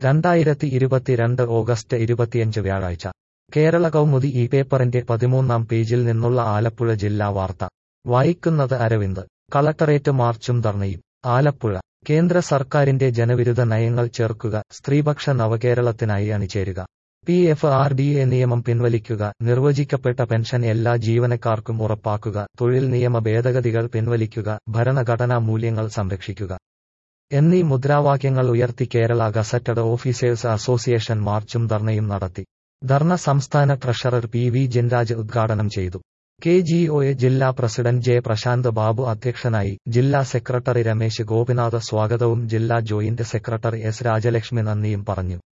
രണ്ടായിരത്തി ഇരുപത്തിരണ്ട് ഓഗസ്റ്റ് ഇരുപത്തിയഞ്ച് വ്യാഴാഴ്ച കേരള കൗമുദി ഈ പേപ്പറിന്റെ പതിമൂന്നാം പേജിൽ നിന്നുള്ള ആലപ്പുഴ ജില്ലാ വാർത്ത വായിക്കുന്നത് അരവിന്ദ് കളക്ടറേറ്റ് മാർച്ചും ധർണയും ആലപ്പുഴ കേന്ദ്ര സർക്കാരിന്റെ ജനവിരുദ്ധ നയങ്ങൾ ചേർക്കുക സ്ത്രീപക്ഷ നവകേരളത്തിനായി അണിചേരുക P F R D A നിയമം പിൻവലിക്കുക നിർവചിക്കപ്പെട്ട പെൻഷൻ എല്ലാ ജീവനക്കാർക്കും ഉറപ്പാക്കുക തൊഴിൽ നിയമ ഭേദഗതികൾ പിൻവലിക്കുക ഭരണഘടനാ മൂല്യങ്ങൾ സംരക്ഷിക്കുക എന്നീ മുദ്രാവാക്യങ്ങൾ ഉയർത്തി കേരള ഗസറ്റഡ് ഓഫീസേഴ്സ് അസോസിയേഷൻ മാർച്ചും ധർണയും നടത്തി ധർണ സംസ്ഥാന ട്രഷറർ പി വി ജിൻരാജ് ഉദ്ഘാടനം ചെയ്തു കെ ജി ഒ എ ജില്ലാ പ്രസിഡന്റ് ജെ പ്രശാന്ത് ബാബു അധ്യക്ഷനായി ജില്ലാ സെക്രട്ടറി രമേശ് ഗോപിനാഥ് സ്വാഗതവും ജില്ലാ ജോയിന്റ് സെക്രട്ടറി എസ് രാജലക്ഷ്മി നന്ദിയും പറഞ്ഞു